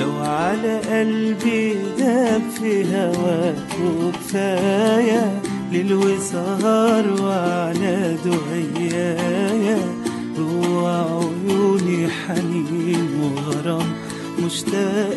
لو على قلبي داب في هواك وكفاية ليل وسهر وعلى دعيايا جوا عيوني حنين وغرام مشتاق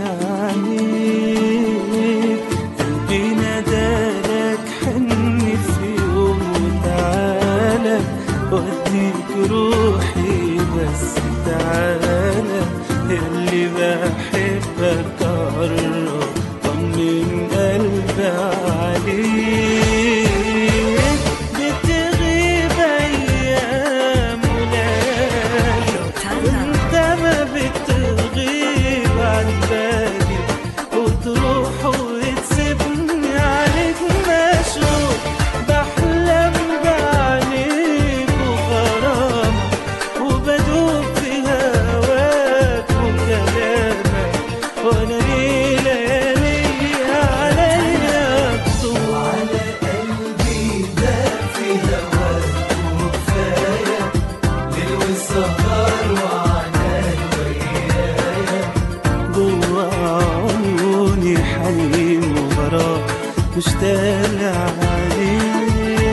لعينيك قلبي نادالك حني في يوم وتعالى وديك روحي بس تعالى اللي بحبك قرب طمن قلبي عليك بتغيب ايام وليالي وانت ما بتغيب عن بالي وتروح وتسيبني عليك مشغول بحلم بعينيك وغرامك وبدوب في هواك وكلامك وانا ليه ليالي عليا بطول على قلبي داب في هواك وكفايه ليل والسهر وعناك ويايا جوا عيوني حنين وغرام مشتاق عليك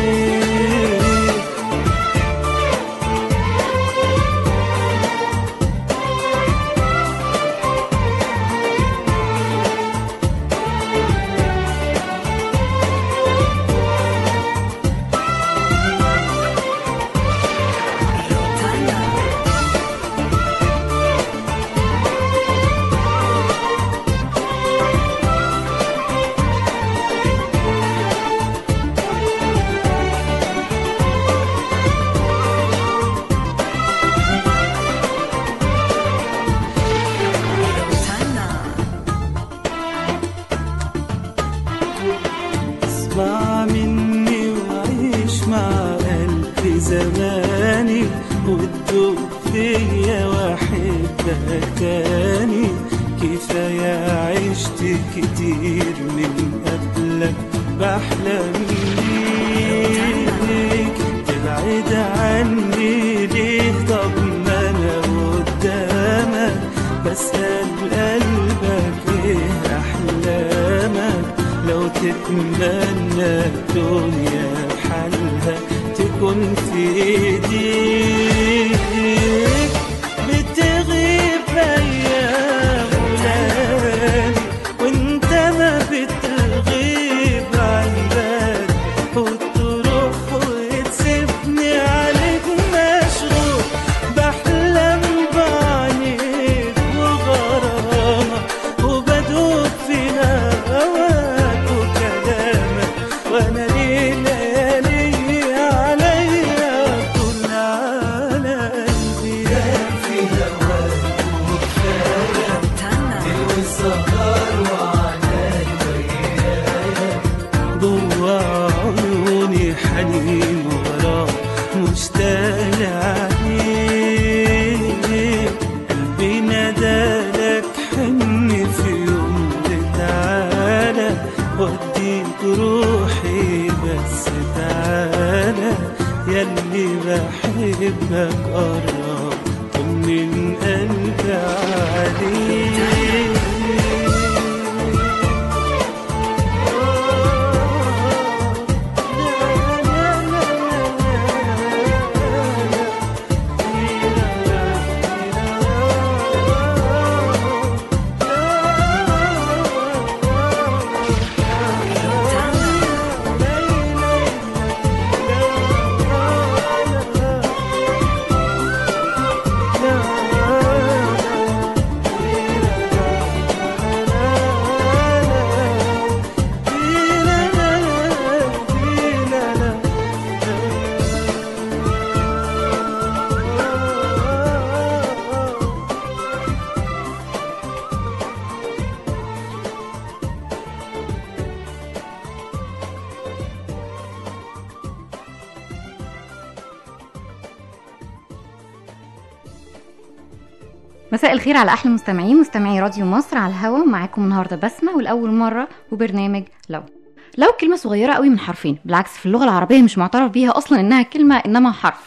اسمع مني وعيش مع قلبي زماني وتدوب فيا واحبك تاني كفاية عشت كتير من قبلك بحلم بيك تبعد عني ليه طب ما انا قدامك بسأل قلبك ايه احلامك لو تتمنى الدنيا بحالها تكون في ايديك بتغيب ايام وليالي وانت ما بتغيب عن بالي وتروح وتسيبني عليك مشغول بحلم بعينيك وغرامك وبدوب في هواك وكلامك وانا ليه ليالي عليا طول على قلبي في هواك وكفايه والسهر وعناك ويايا جوا عيوني حنين وغرام مشتاق عليك قلبي نادالك حن في يوم تعالى وديك روحي بس تعالى ياللي بحبك قرب طمن قلبي عليك مساء الخير على احلى مستمعين مستمعي راديو مصر على الهوا معاكم النهارده بسمه والاول مره وبرنامج لو لو كلمه صغيره قوي من حرفين بالعكس في اللغه العربيه مش معترف بيها اصلا انها كلمه انما حرف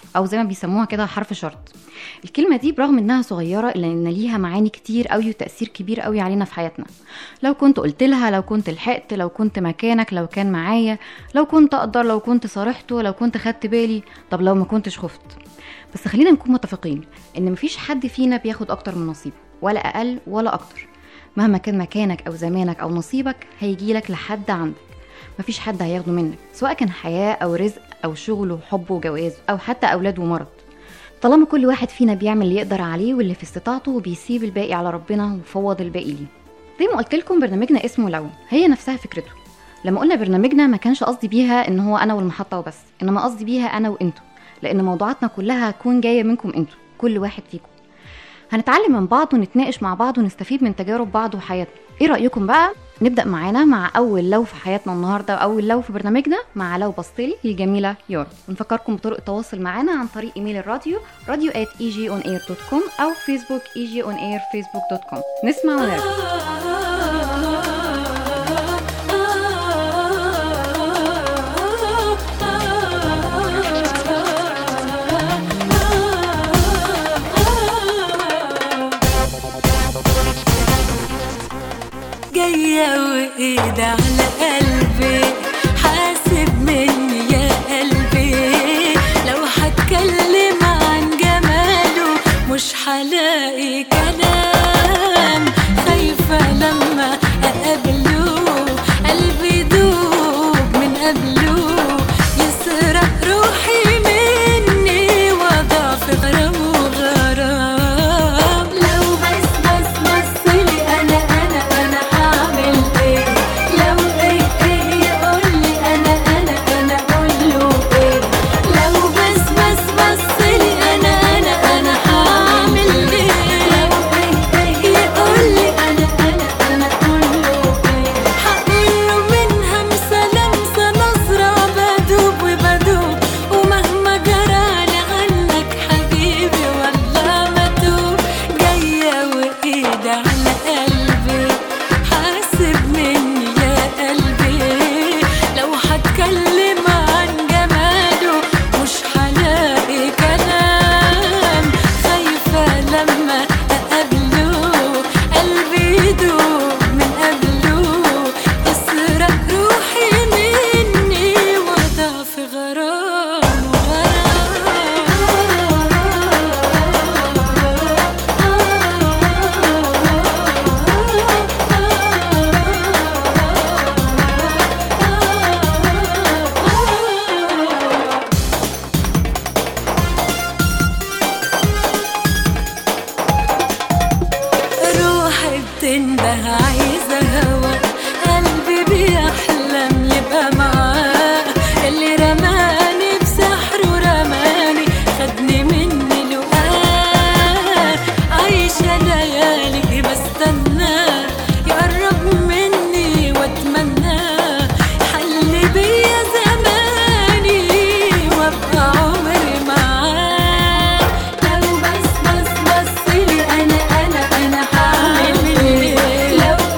او زي ما بيسموها كده حرف شرط الكلمه دي برغم انها صغيره الا ان ليها معاني كتير قوي وتاثير كبير قوي علينا في حياتنا لو كنت قلت لها لو كنت لحقت لو كنت مكانك لو كان معايا لو كنت اقدر لو كنت صارحته لو كنت خدت بالي طب لو ما كنتش خفت بس خلينا نكون متفقين ان مفيش حد فينا بياخد اكتر من نصيبه ولا اقل ولا اكتر مهما كان مكانك او زمانك او نصيبك هيجيلك لحد عندك مفيش حد هياخده منك سواء كان حياة أو رزق أو شغل وحب وجواز أو حتى أولاد ومرض طالما كل واحد فينا بيعمل اللي يقدر عليه واللي في استطاعته وبيسيب الباقي على ربنا وفوض الباقي ليه زي ما قلت لكم برنامجنا اسمه لو هي نفسها فكرته لما قلنا برنامجنا ما كانش قصدي بيها ان هو انا والمحطه وبس انما قصدي بيها انا وانتوا لان موضوعاتنا كلها هتكون جايه منكم انتوا كل واحد فيكم هنتعلم من بعض ونتناقش مع بعض ونستفيد من تجارب بعض وحياتنا ايه رايكم بقى نبدا معانا مع اول لو في حياتنا النهارده واول لو في برنامجنا مع لو بصتلي الجميله يارا ونفكركم بطرق التواصل معانا عن طريق ايميل الراديو راديو at egionair.com او فيسبوك egionair facebook دوت كوم نسمع ونرجع جاية وإيد على قلبي حاسب مني يا قلبي لو هتكلم عن جماله مش هلاقي كلام خايفة لما أقابله قلبي يدوب من قبله يسرق روحي مني وأضع في غرام وغرام لو بس بس بس لي أنا أنا أنا هعمل إيه لو إيه إيه يقولي أنا أنا أنا أقوله إيه لو بس بس بس لي أنا أنا أنا هعمل إيه لو إيه إيه يقولي أنا أنا أنا أقوله إيه هقوله من همسة لمسة نظرة بدوب وبدوب ومهما جرالي عنك حبيبي والله ما توب جاية وإيد على قلبي حاسب مني يا قلبي لو هتكلم عن جماله مش هلاقي كلام خايفة لما أقابله قلبي يدوب من قبله يسرق روحي مني وأضع في غرام روحي بتنده عايزة هوا قلبي بيحلم يبقى معاه اللي رماني بسحره رماني خدني مني لقاه عايشة ليالي بستناه يقرب مني واتمناه يحل بيا زماني وابقى عمري معاه لو بس بس بس لي انا انا انا هعمل ايه لو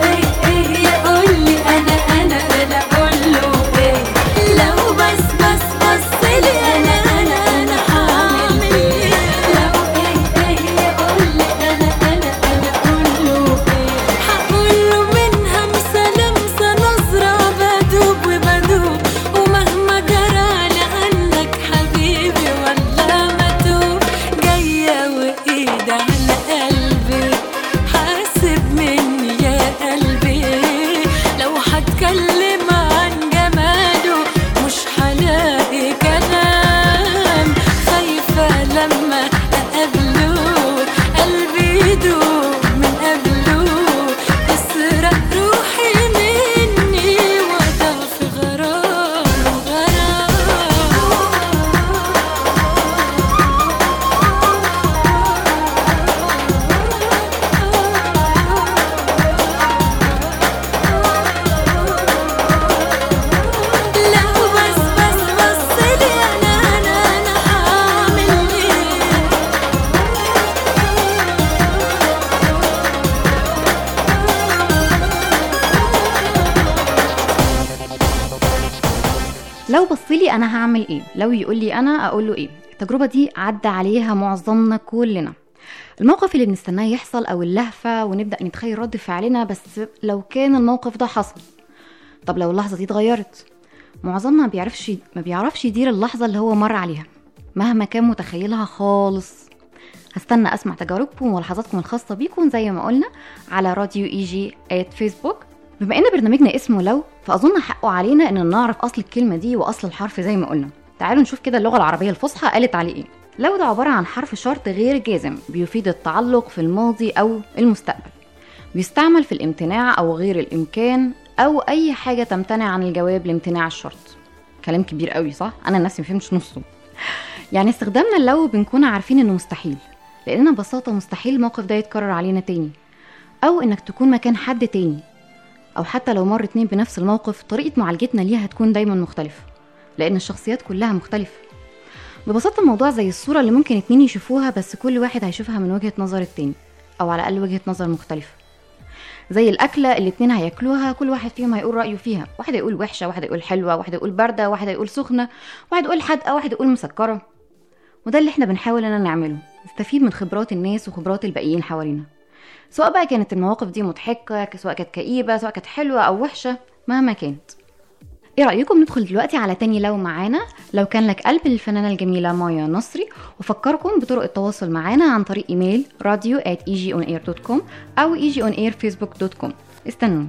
لو بصلي انا هعمل ايه لو يقول لي انا اقول له ايه التجربه دي عدى عليها معظمنا كلنا الموقف اللي بنستناه يحصل او اللهفه ونبدا نتخيل رد فعلنا بس لو كان الموقف ده حصل طب لو اللحظه دي اتغيرت معظمنا ما بيعرفش ما بيعرفش يدير اللحظه اللي هو مر عليها مهما كان متخيلها خالص هستنى اسمع تجاربكم ولحظاتكم الخاصه بيكم زي ما قلنا على راديو اي جي ات فيسبوك بما ان برنامجنا اسمه لو فاظن حقه علينا ان نعرف اصل الكلمه دي واصل الحرف زي ما قلنا تعالوا نشوف كده اللغه العربيه الفصحى قالت عليه ايه لو ده عباره عن حرف شرط غير جازم بيفيد التعلق في الماضي او المستقبل بيستعمل في الامتناع او غير الامكان او اي حاجه تمتنع عن الجواب لامتناع الشرط كلام كبير قوي صح انا نفسي مفهمتش نصه يعني استخدامنا لو بنكون عارفين انه مستحيل لاننا ببساطه مستحيل الموقف ده يتكرر علينا تاني او انك تكون مكان حد تاني او حتى لو مر اتنين بنفس الموقف طريقه معالجتنا ليها هتكون دايما مختلفه لان الشخصيات كلها مختلفه ببساطه الموضوع زي الصوره اللي ممكن اتنين يشوفوها بس كل واحد هيشوفها من وجهه نظر التاني او على الاقل وجهه نظر مختلفه زي الاكله اللي اتنين هياكلوها كل واحد فيهم هيقول رايه فيها واحد يقول وحشه واحد يقول حلوه واحد يقول بارده واحد يقول سخنه واحد يقول حادقه واحد يقول مسكره وده اللي احنا بنحاول اننا نعمله نستفيد من خبرات الناس وخبرات الباقيين حوالينا سواء بقى كانت المواقف دي مضحكه سواء كانت كئيبه سواء كانت حلوه او وحشه مهما كانت ايه رايكم ندخل دلوقتي على تاني لو معانا لو كان لك قلب للفنانه الجميله مايا نصري وفكركم بطرق التواصل معانا عن طريق ايميل راديو at egionair.com او egionairfacebook.com استنوا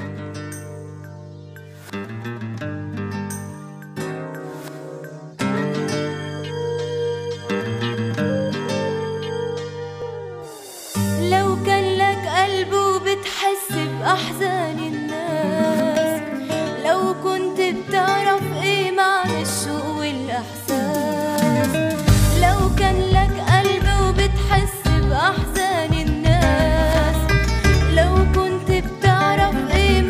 لو كان لك قلب وبتحس بأحزان الناس لو كنت بتعرف ايه معنى الشوق والإحساس لو كان لك قلب وبتحس بأحزان الناس لو كنت بتعرف ايه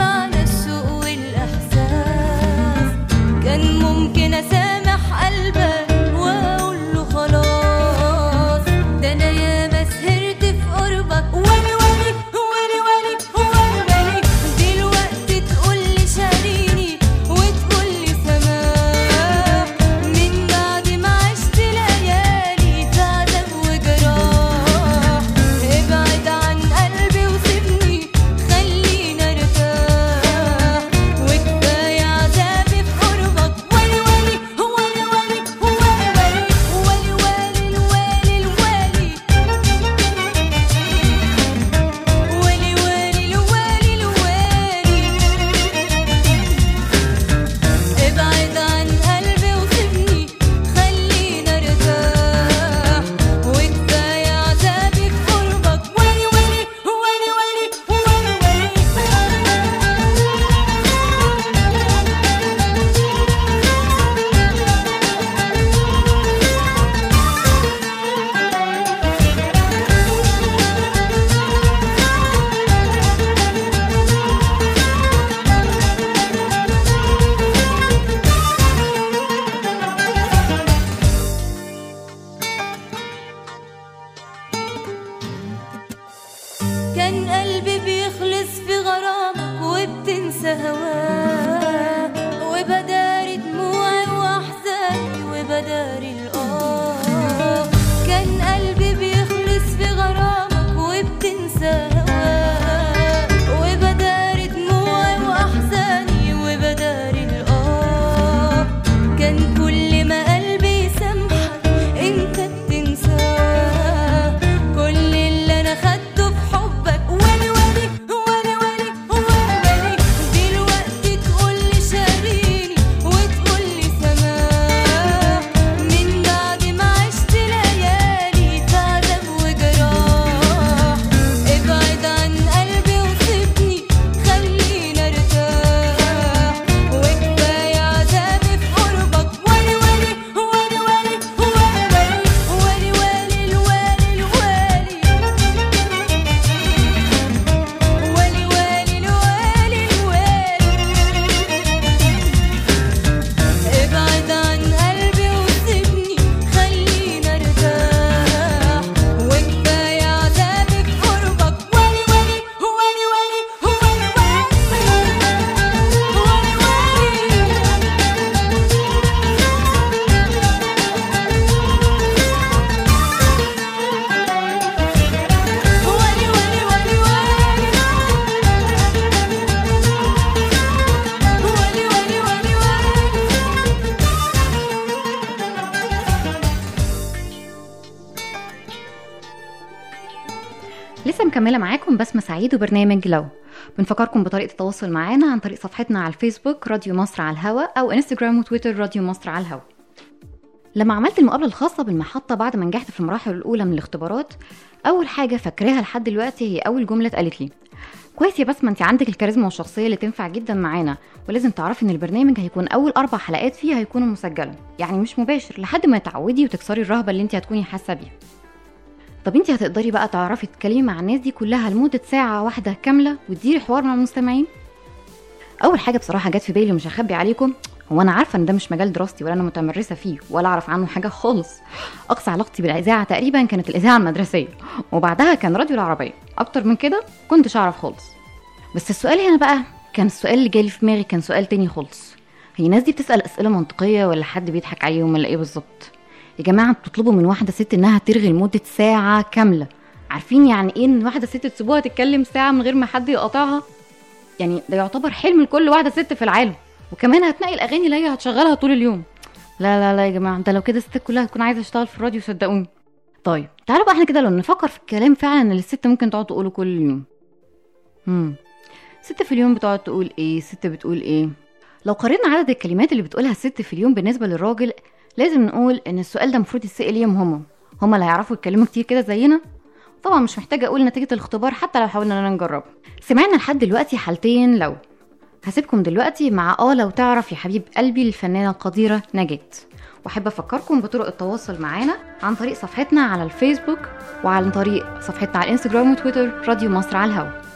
لسه مكملة معاكم بسمة سعيد وبرنامج لو بنفكركم بطريقة التواصل معانا عن طريق صفحتنا على الفيسبوك راديو مصر على الهوا أو انستجرام وتويتر راديو مصر على الهوا لما عملت المقابلة الخاصة بالمحطة بعد ما نجحت في المراحل الأولى من الاختبارات أول حاجة فاكراها لحد دلوقتي هي أول جملة اتقالت لي كويس يا بسمة انت عندك الكاريزما والشخصية اللي تنفع جدا معانا ولازم تعرفي ان البرنامج هيكون أول أربع حلقات فيه هيكونوا مسجلة يعني مش مباشر لحد ما تتعودي وتكسري الرهبة اللي انت هتكوني حاسة بيها طب انت هتقدري بقى تعرفي تتكلمي مع الناس دي كلها لمدة ساعة واحدة كاملة وتديري حوار مع المستمعين أول حاجة بصراحة جت في بالي ومش هخبي عليكم هو أنا عارفة إن ده مش مجال دراستي ولا أنا متمرسة فيه ولا أعرف عنه حاجة خالص أقصى علاقتي بالإذاعة تقريبا كانت الإذاعة المدرسية وبعدها كان راديو العربية أكتر من كده كنتش أعرف خالص بس السؤال هنا بقى كان السؤال اللي جالي في دماغي كان سؤال تاني خالص هي الناس دي بتسأل أسئلة منطقية ولا حد بيضحك عليهم ولا إيه بالظبط يا جماعة بتطلبوا من واحدة ست إنها ترغي لمدة ساعة كاملة عارفين يعني إيه إن واحدة ست تسيبوها تتكلم ساعة من غير ما حد يقاطعها يعني ده يعتبر حلم لكل واحدة ست في العالم وكمان هتنقي الأغاني اللي هي هتشغلها طول اليوم لا لا لا يا جماعة ده لو كده الست كلها هتكون عايزة تشتغل في الراديو صدقوني طيب تعالوا بقى احنا كده لو نفكر في الكلام فعلا اللي الست ممكن تقعد تقوله كل يوم امم ست في اليوم بتقعد تقول ايه ست بتقول ايه لو قارنا عدد الكلمات اللي بتقولها الست في اليوم بالنسبة للراجل لازم نقول ان السؤال ده المفروض يتسأل ليهم هما هما اللي هيعرفوا يتكلموا كتير كده زينا طبعا مش محتاجة اقول نتيجة الاختبار حتى لو حاولنا اننا نجربه سمعنا لحد دلوقتي حالتين لو هسيبكم دلوقتي مع اه لو تعرف يا حبيب قلبي الفنانة القديرة نجاة واحب افكركم بطرق التواصل معانا عن طريق صفحتنا على الفيسبوك وعن طريق صفحتنا على الانستجرام وتويتر راديو مصر على الهوا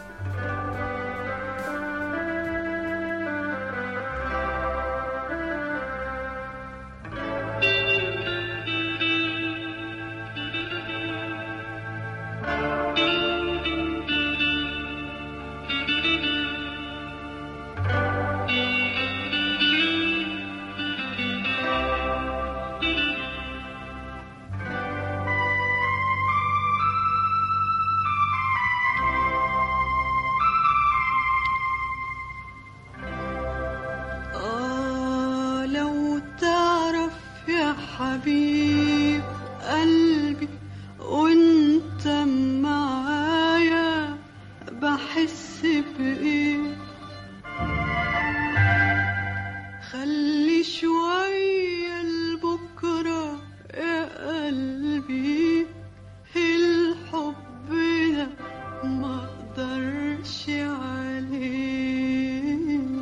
آه لو تعرف يا حبيب قلبي وانت معايا بحس بإيه خلي شوية لبكرة يا قلبي الحب ده ما اقدرش عليه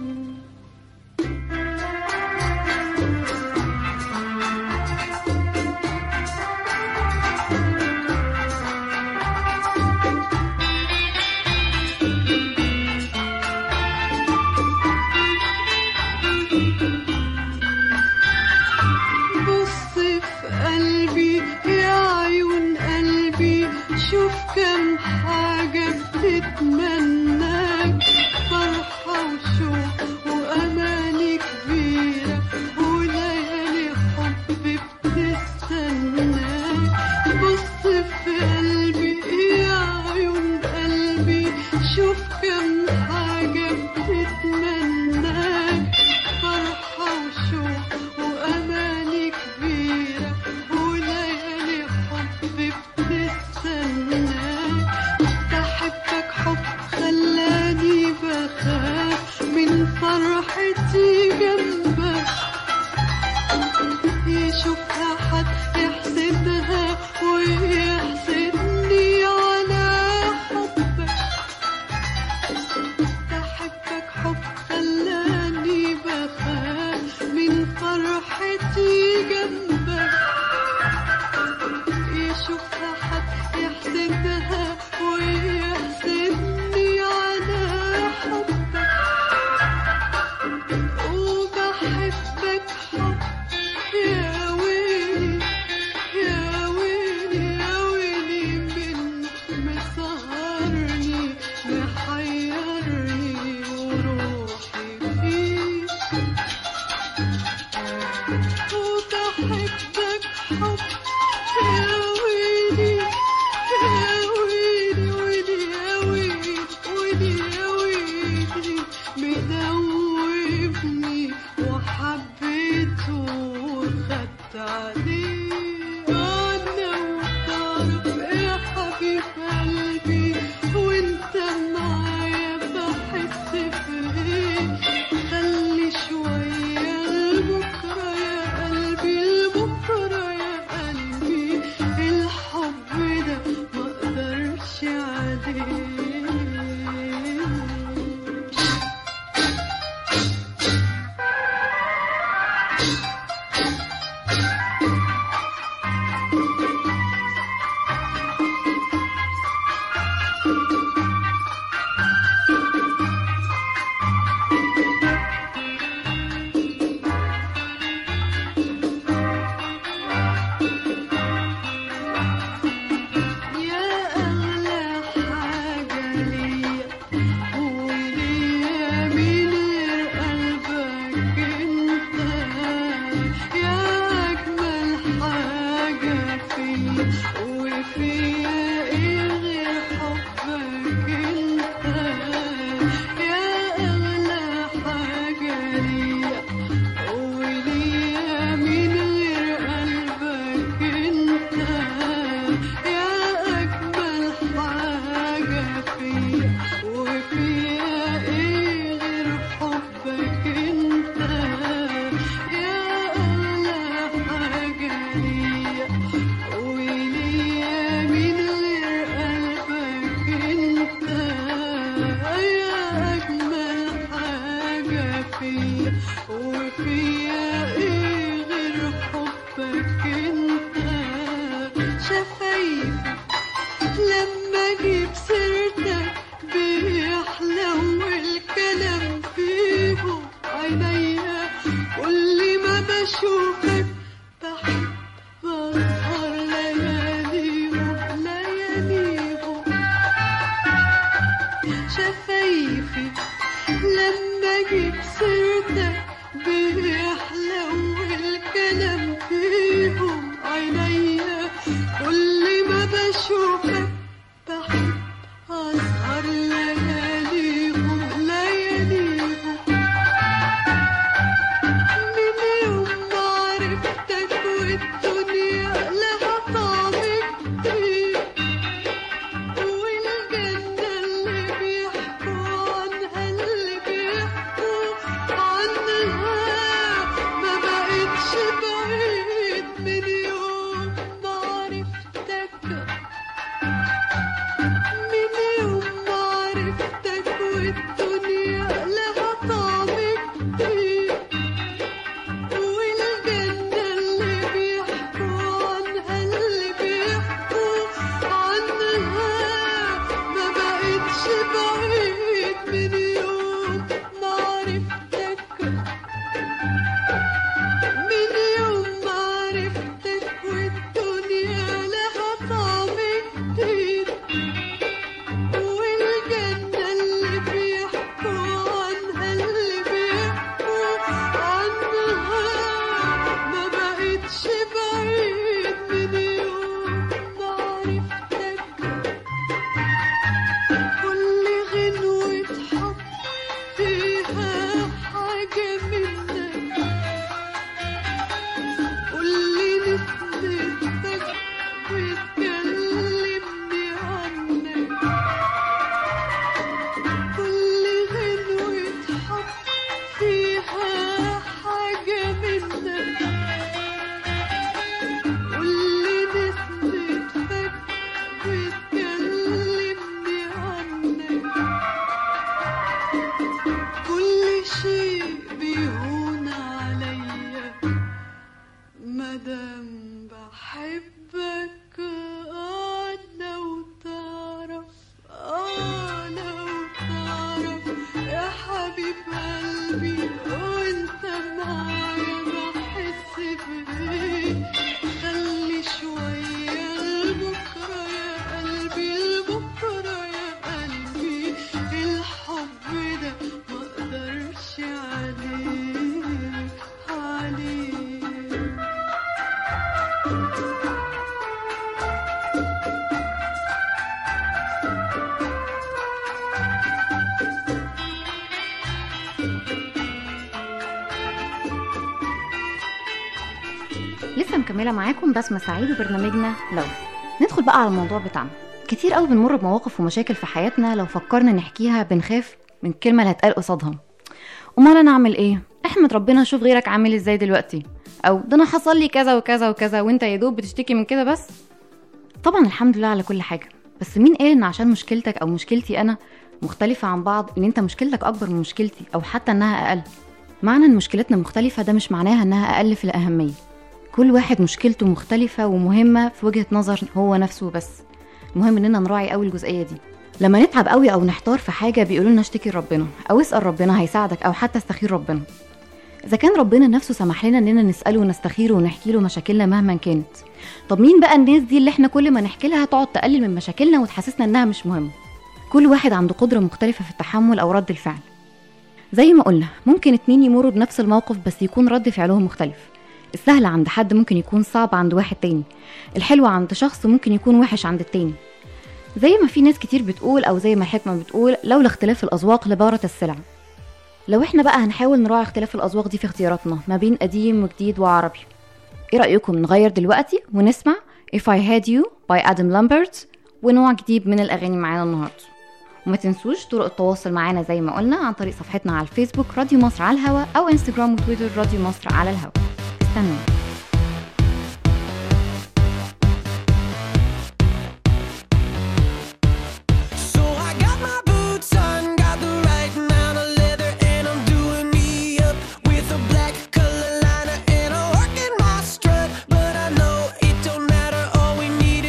بص في قلبي يا عيون قلبي شوف كم حاجة بتتمناك فرحة وشوق وأماني كبيرة وليالي حب بتستناك بص في قلبي يا عيون قلبي شوف كم حاجة بتتمناك فرحة وشوق وأماني كبيرة وليالي حب بتستناك بحبك حب خلاني بخاف من فرحتي جنبك يشوفها حد يحسدها ويحسدني على حبك بحبك حب خلاني بخاف من فرحتي جنبك يشوفها حد يحسدها ويحسدني على حبك وبحبك حب يا ويلي يا ويلي يا ويلي من مسهرني محيرني وروحي فيك وبحبك حب يا ويلي يا ويلي ويلي يا ويلي ويلي يا ويلي مدوبني وحبيته وخدت عليه انا وتعرف يا حبيب قلبي شفايفي لما اجيب سيرتك بيحلو الكلام فيهم عينيا كل ما بشوفك بحب بسهر لياليهم لياليهم شفايفي لما اجيب سيرتك بيحلو الكلام فيهم عينيا كل ما بشوفك بحب اسهر لياليهم لياليهم من يوم ما عرفتك والدنيا لها طعم جديد والجنة اللي بيحكوا عنها اللي بيحكوا عنها ما بقتش بعيد من يوم ما عرفتك من يوم ما عرفتك والدنيا لها طعم جديد والجنة اللي بيحكوا عنها اللي بيحكوا عنها ما بقتش بعيد من يوم ما عرفتك من يوم ما عرفتك والدنيا لها طعم جديد والجنة اللي بيحكوا عنها اللي بيحكوا عنها ما بقتش بعيد من يوم ما عرفتك كل غنوة حب فيها حاجة منك كل نسمتك بتكلمني عنك كل غنوة حب فيها حاجة منك كل نسمتك بتكلمني عنك كل شيء بيهون عليا مادام بحبك آه لو تعرف آه لو تعرف يا حبيب قلبي وانت معايا بحس بإيه خلي شوية لبكرة يا قلبي لبكرة يا قلبي الحب ده مقدرش عليه عليه لسه مكمله معاكم بسمه سعيد وبرنامجنا لو ندخل بقى على الموضوع بتاعنا كتير قوي بنمر بمواقف ومشاكل في حياتنا لو فكرنا نحكيها بنخاف من الكلمه اللي هتقال قصادها امال انا اعمل ايه احمد ربنا شوف غيرك عامل ازاي دلوقتي او ده انا حصل لي كذا وكذا وكذا وانت يا دوب بتشتكي من كده بس طبعا الحمد لله على كل حاجه بس مين قال ان عشان مشكلتك او مشكلتي انا مختلفه عن بعض ان انت مشكلتك اكبر من مشكلتي او حتى انها اقل معنى ان مشكلتنا مختلفه ده مش معناها انها اقل في الاهميه كل واحد مشكلته مختلفة ومهمة في وجهة نظر هو نفسه بس المهم اننا نراعي قوي الجزئية دي لما نتعب قوي او نحتار في حاجة بيقولوا لنا اشتكي لربنا او اسأل ربنا هيساعدك او حتى استخير ربنا اذا كان ربنا نفسه سمح لنا اننا نسأله ونستخيره ونحكي له مشاكلنا مهما كانت طب مين بقى الناس دي اللي احنا كل ما نحكي لها تقعد تقلل من مشاكلنا وتحسسنا انها مش مهمة كل واحد عنده قدرة مختلفة في التحمل او رد الفعل زي ما قلنا ممكن اتنين يمروا بنفس الموقف بس يكون رد فعلهم مختلف السهل عند حد ممكن يكون صعب عند واحد تاني الحلو عند شخص ممكن يكون وحش عند التاني زي ما في ناس كتير بتقول او زي ما الحكمة بتقول لولا اختلاف الاذواق لبارت السلع لو احنا بقى هنحاول نراعي اختلاف الاذواق دي في اختياراتنا ما بين قديم وجديد وعربي ايه رايكم نغير دلوقتي ونسمع If I Had You by Adam Lambert ونوع جديد من الاغاني معانا النهارده وما تنسوش طرق التواصل معانا زي ما قلنا عن طريق صفحتنا على الفيسبوك راديو مصر على الهوا او انستجرام وتويتر راديو مصر على الهوا استنوا So I got my boots on, got the right amount of leather, and I'm doing me up with a black color liner, and I'm working my strut. But I know it don't matter. All we need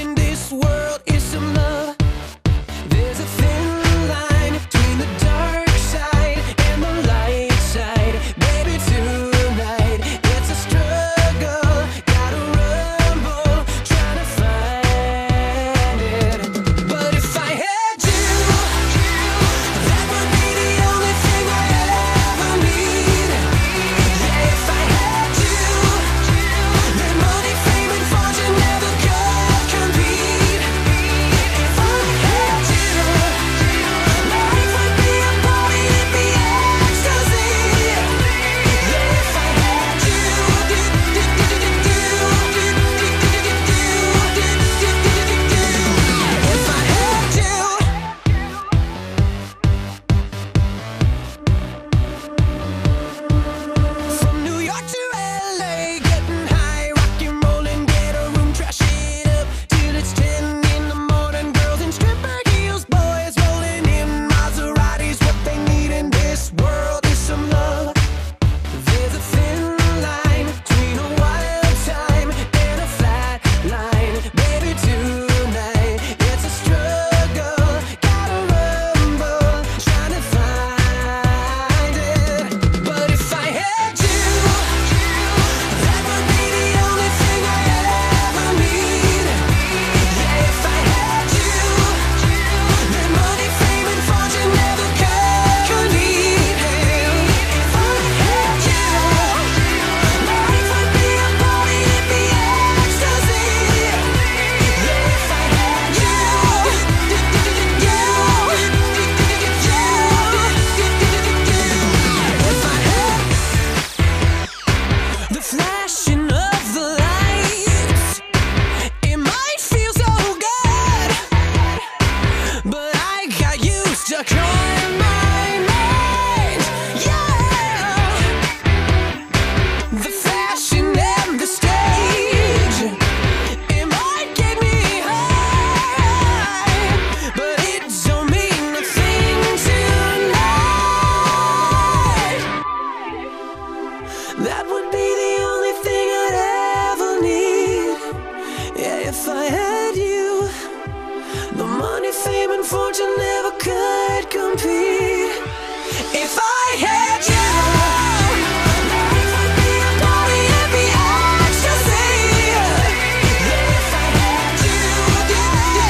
fortune never could compete. If I had you, life would be a party and be ecstasy. If I had you,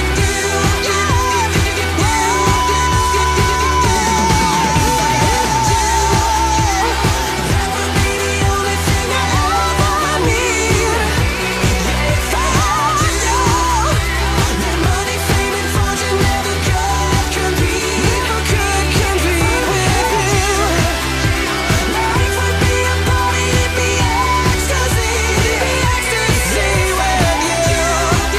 that would be the only thing I ever need. If I had you. That money, fame, and fortune never could compete. Never could compete with you. Life would be a party, it'd be ecstasy, it'd be ecstasy with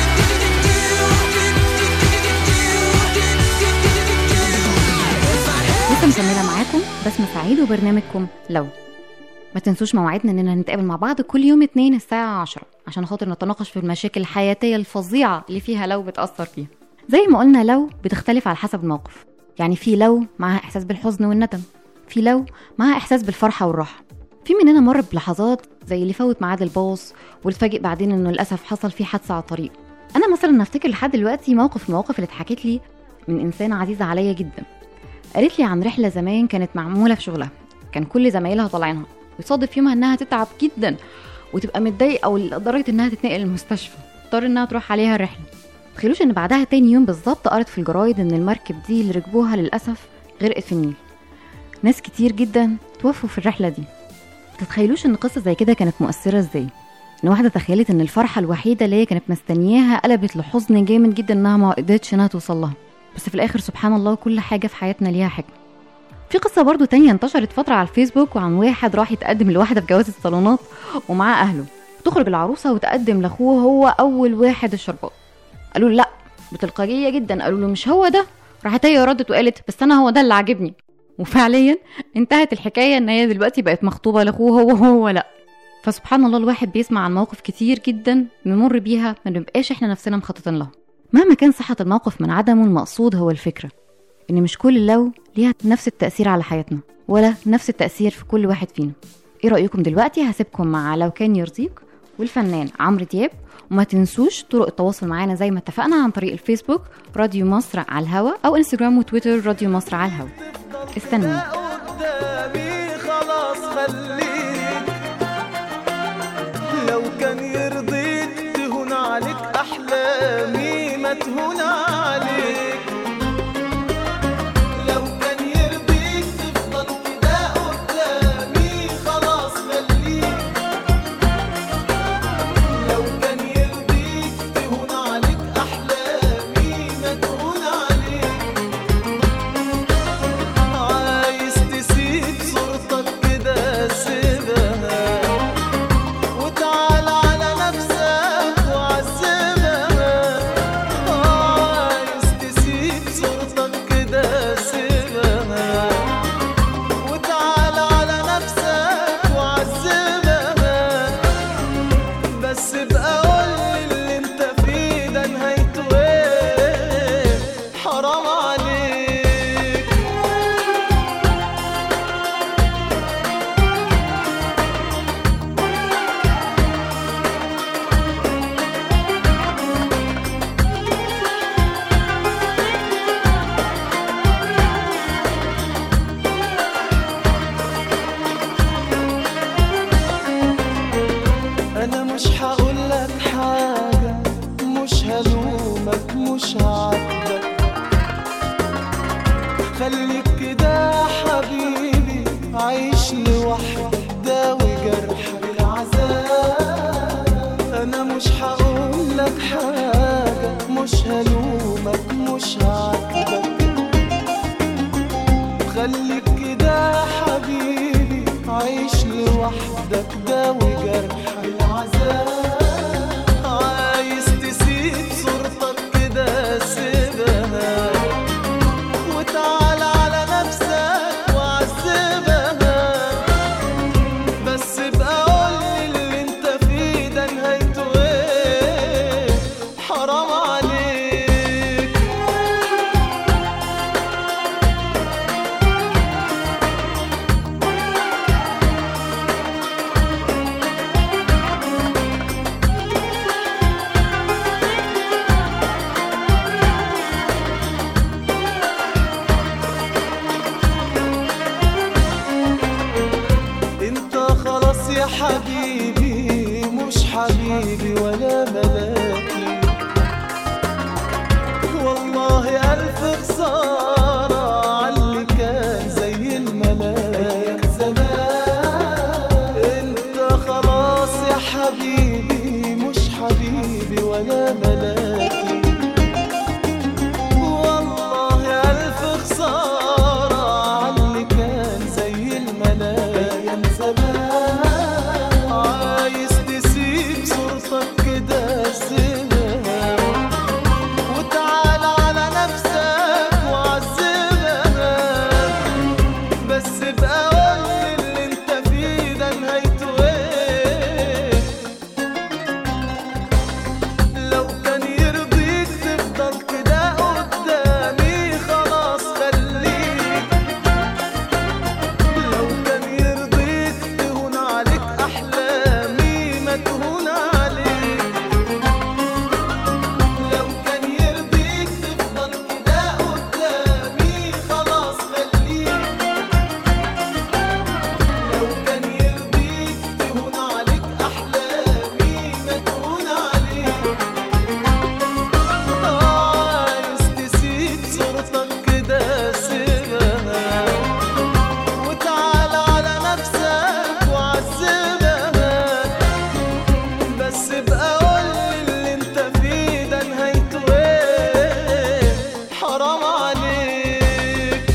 you. لسه مكمله معاكم بسمة سعيد وبرنامجكم لو ما تنسوش موعدنا اننا نتقابل مع بعض كل يوم اتنين الساعة عشرة عشان خاطر نتناقش في المشاكل الحياتية الفظيعة اللي فيها لو بتأثر فيها زي ما قلنا لو بتختلف على حسب الموقف يعني في لو معاها إحساس بالحزن والندم في لو معاها إحساس بالفرحة والراحة في مننا مر بلحظات زي اللي فوت ميعاد الباص واتفاجئ بعدين انه للأسف حصل فيه حادثة على الطريق أنا مثلا أفتكر لحد دلوقتي موقف من المواقف اللي اتحكت لي من إنسانة عزيزة عليا جدا قالت لي عن رحلة زمان كانت معمولة في شغلها كان كل زمايلها طالعينها ويصادف يومها انها تتعب جدا وتبقى متضايقه او لدرجه انها تتنقل المستشفى تضطر انها تروح عليها الرحله تخيلوش ان بعدها تاني يوم بالظبط قرت في الجرايد ان المركب دي اللي ركبوها للاسف غرقت في النيل ناس كتير جدا توفوا في الرحله دي تتخيلوش ان قصه زي كده كانت مؤثره ازاي ان واحده تخيلت ان الفرحه الوحيده اللي هي كانت مستنياها قلبت لحزن جامد جدا انها ما قدرتش انها توصل لها بس في الاخر سبحان الله كل حاجه في حياتنا ليها حكمه في قصة برضو تانية انتشرت فترة على الفيسبوك وعن واحد راح يتقدم لواحدة في جواز الصالونات ومعاه أهله تخرج العروسة وتقدم لأخوه هو أول واحد الشربات قالوا له لا بتلقائية جدا قالوا له مش هو ده راحت هي ردت وقالت بس أنا هو ده اللي عاجبني وفعليا انتهت الحكاية إن هي دلوقتي بقت مخطوبة لأخوه هو هو لا فسبحان الله الواحد بيسمع عن مواقف كتير جدا بنمر بيها ما نبقاش احنا نفسنا مخططين لها مهما كان صحة الموقف من عدمه المقصود هو الفكرة إن مش كل لو ليها نفس التأثير على حياتنا ولا نفس التأثير في كل واحد فينا إيه رأيكم دلوقتي هسيبكم مع لو كان يرضيك والفنان عمرو دياب وما تنسوش طرق التواصل معانا زي ما اتفقنا عن طريق الفيسبوك راديو مصر على الهوا أو انستجرام وتويتر راديو مصر على الهوا استنوني قدامي خلاص خليك لو كان يرضيك تهون عليك احلامي ما تهون عليك لو كان يرضيك تفضل كده قدامي خلاص خليك لو كان يرضيك تهون عليك احلامي ما تهون عليك عايز تسيب صورتك كده سيبها وتعال على نفسك وعذبها عايز تسيب صورتك كده سيبها وتعال على نفسك وعذبها بس بقى قولي اللي انت فيه ده نهايته ايه حرام عليك انا مش هقولك حاجة مش هلومك مش هعاتبك خليك كده يا حبيبي عيش لوحدك داوي جرحك العذاب انا مش هقولك حاجة مش هلومك مش هعاتبك خليك كده يا حبيبي عيش لوحدك داوي جرح العذاب عايز تسيب صورتك كده سيبها وتعال على نفسك وعذبها بس بقى قولي اللي انت فيه ده نهايته ايه حرام عليك ملاكي والله ألف خسارة عاللي كان زي الملاك يا زمان عايز تسيب صورتك كده سنها وتعال على نفسك وعذبها بس بقى قولي اللي انت فيه ده نهايته ايه لو كان يرضيك تفضل كده قدامي خلاص خليك لو كان يرضيك تهون عليك احلامي ما تهون عليك لو كان يرضيك تفضل كده قدامي خلاص خليك لو كان يرضيك تهون عليك احلامي ما تهون عليك عايز تسيب صورتك كده سيبها وتعال على نفسك وعذبها بس بقى قولي اللي انت فيه ده نهايته ايه حرام عليك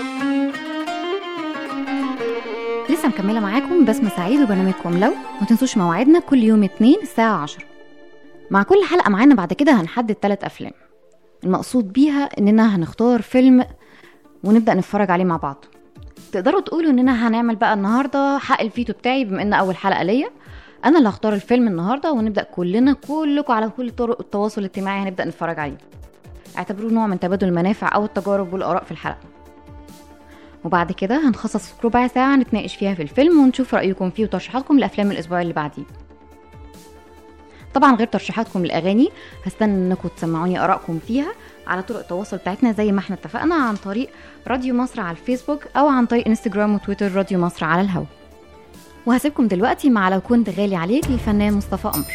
لسه مكملة معاكم بسمة سعيد وبرنامجكم لو ما تنسوش مواعيدنا كل يوم اتنين الساعة عشرة مع كل حلقة معانا بعد كده هنحدد ثلاث أفلام المقصود بيها إننا هنختار فيلم ونبدأ نتفرج عليه مع بعض تقدروا تقولوا إننا هنعمل بقى النهاردة حق الفيتو بتاعي بما إن أول حلقة ليا أنا اللي هختار الفيلم النهاردة ونبدأ كلنا كلكم على كل طرق التواصل الاجتماعي هنبدأ نتفرج عليه اعتبروه نوع من تبادل المنافع أو التجارب والآراء في الحلقة وبعد كده هنخصص ربع ساعة نتناقش فيها في الفيلم ونشوف رأيكم فيه وترشيحاتكم لأفلام الأسبوع اللي بعديه طبعا غير ترشيحاتكم للأغاني هستنى انكم تسمعوني آرائكم فيها على طرق التواصل بتاعتنا زي ما احنا اتفقنا عن طريق راديو مصر على الفيسبوك أو عن طريق انستجرام وتويتر راديو مصر على الهوا وهسيبكم دلوقتي مع لو كنت غالي عليك للفنان مصطفى قمر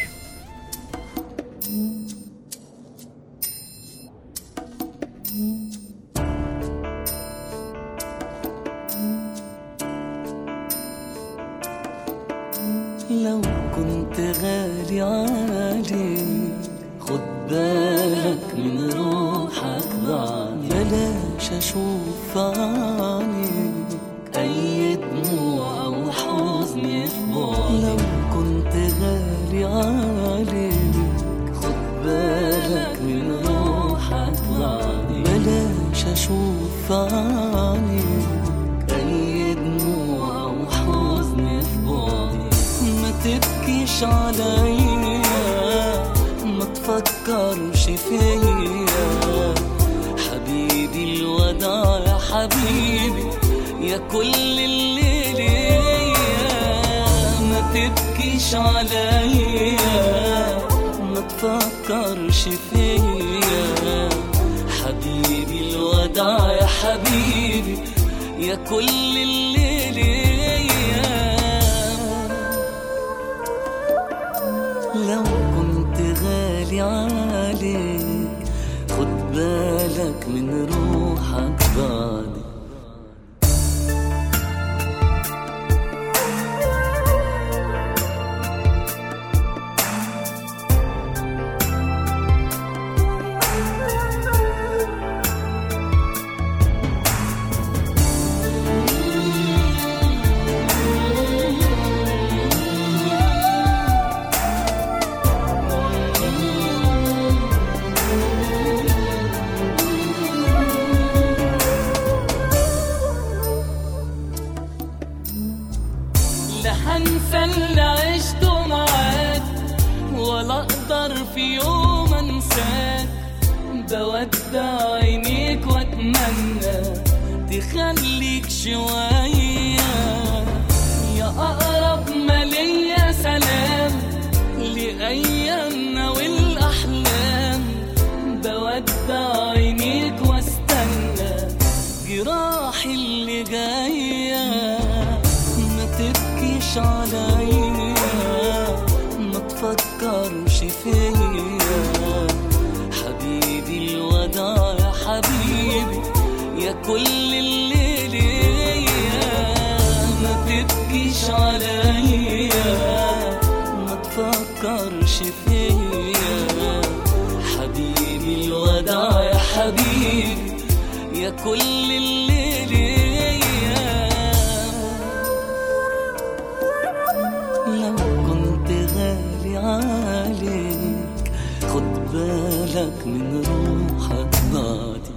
لو كنت غالي عليك خد بالك من روحك بعد بلاش اشوف عليك اي دموع او حزن في بعدك لو كنت غالي عليك خد بالك من روحك بعد بلاش اشوف عليك اي دموع او حزن في بعدي ما تبكيش عليا ما تفكرش فيا حبيبي الوداع يا حبيبي يا كل اللي ليا ما تبكيش عليا ما تفكرش فيا حبيبي الوداع يا حبيبي يا كل اللي ليا لو كنت غالي عليك خد بالك من روحك بعدي لا هنسى اللي عشته معاك ولا اقدر في يوم انساك بودع عينيك واتمنى تخليك شوية يا اقرب ما ليا سلام لايامنا والاحلام بودع عينيك واستنى جراحي اللي جايه ما تبكيش عليا ما تفكرش فيا حبيبي الوداع يا حبيبي يا كل اللي ليا ما تبكيش عليا ما تفكرش فيا حبيبي يا كل اللي ليا لو كنت غالي عليك خد بالك من روحك بعدي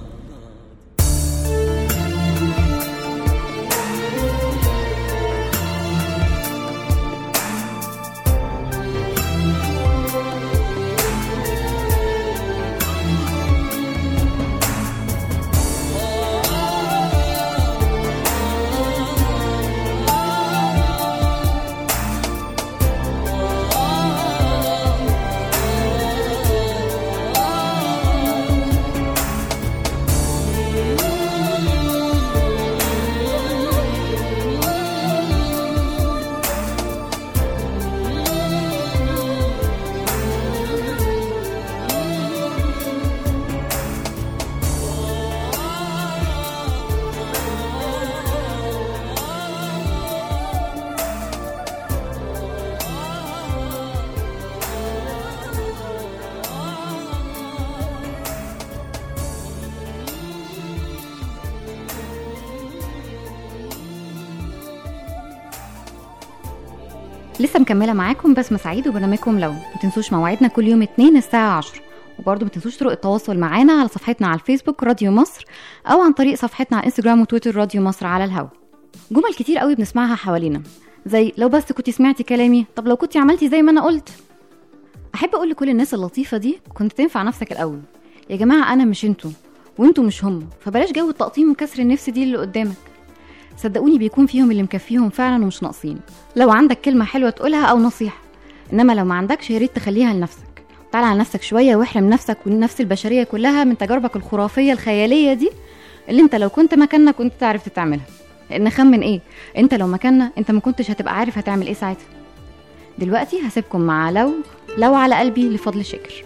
لسه مكمله معاكم بسمه سعيد وبرنامجكم لو ما تنسوش موعدنا كل يوم اتنين الساعه 10 وبرضه ما تنسوش طرق التواصل معانا على صفحتنا على الفيسبوك راديو مصر او عن طريق صفحتنا على انستجرام وتويتر راديو مصر على الهوا جمل كتير قوي بنسمعها حوالينا زي لو بس كنتي سمعتي كلامي طب لو كنتي عملتي زي ما انا قلت احب اقول لكل الناس اللطيفه دي كنت تنفع نفسك الاول يا جماعه انا مش انتوا وانتوا مش هم فبلاش جو التقطيم وكسر النفس دي اللي قدامك صدقوني بيكون فيهم اللي مكفيهم فعلا ومش ناقصين لو عندك كلمة حلوة تقولها أو نصيحة إنما لو ما عندكش يا ريت تخليها لنفسك تعال على نفسك شوية واحرم نفسك والنفس البشرية كلها من تجاربك الخرافية الخيالية دي اللي انت لو كنت مكاننا كنت تعرف تعملها لأن خمن ايه انت لو مكاننا انت ما كنتش هتبقى عارف هتعمل ايه ساعتها دلوقتي هسيبكم مع لو لو على قلبي لفضل شكر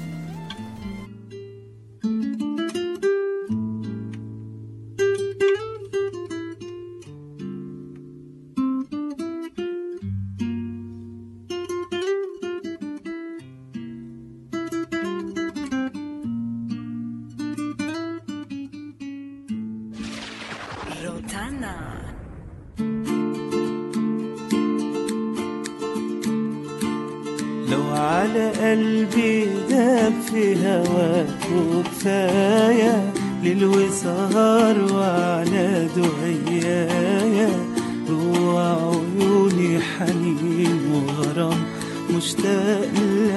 لو على قلبي داب في هواك وكفاية ليل وسهر وعلى دعيايا جوا عيوني حنين وغرام مشتاق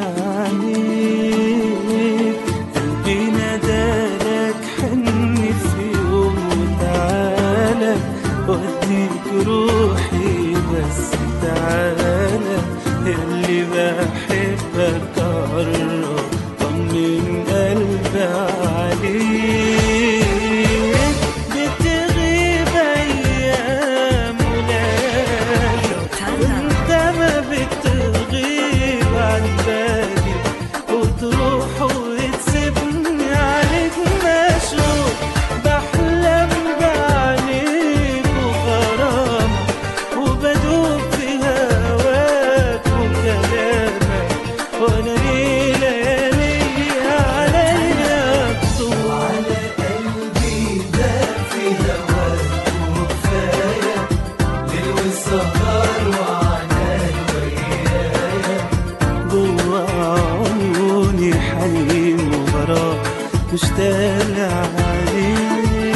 لعينيك قلبي نادالك حن في يوم وتعالى وديك روحي بس تعالى اللي بحبك قرب طمن قلبي عليك بتغيب ايام وليالي وانت ما بتغيب عن بالي وتروح وتسيبني عليك مشغول بحلم بعينيك وغرامك وبدوب في هواك وكلامك وانا ليه ليالي عليا بطول على قلبي داب في هواك وكفايه ليل والسهر وعناك ويايا جوا عيوني حنين وغرام مشتاق عليك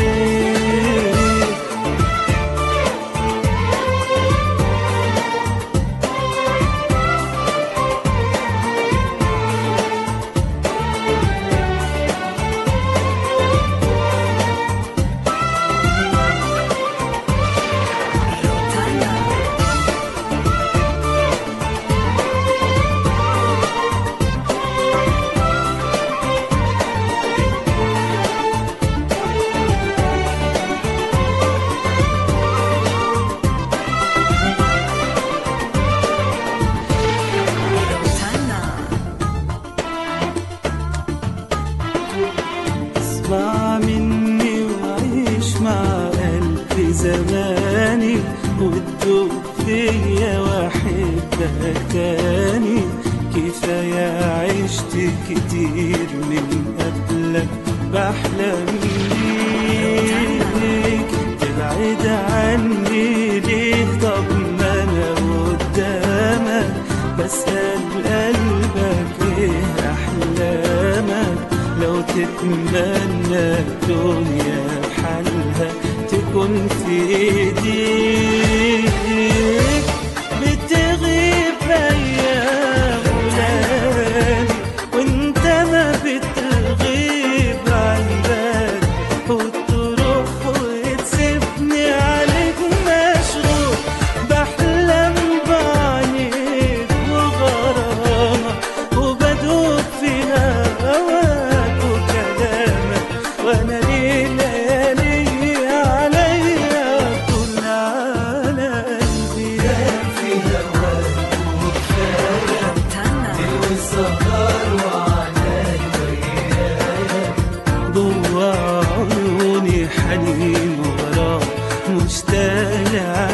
اسمع مني وعيش مع قلبي زماني وتدوب فيا واحبك تاني كفاية عشت كتير من قبلك بحلم بيك تبعد عني ليه طب ما انا قدامك بسأل قلبك ايه احلامك لو تتمنى الدنيا بحالها تكون في ايديك بتغيب ايام ولادي وانت ما بتغيب عن بالي وتروح وتسيبني عليك مشغول بحلم بعينيك وغرامك وبدوب في هواك وكلامك وانا ليه ليالي عليا طول على قلبي في هواك وكفايه والسهر وعناك جوا عيوني حنين وغرام مشتاق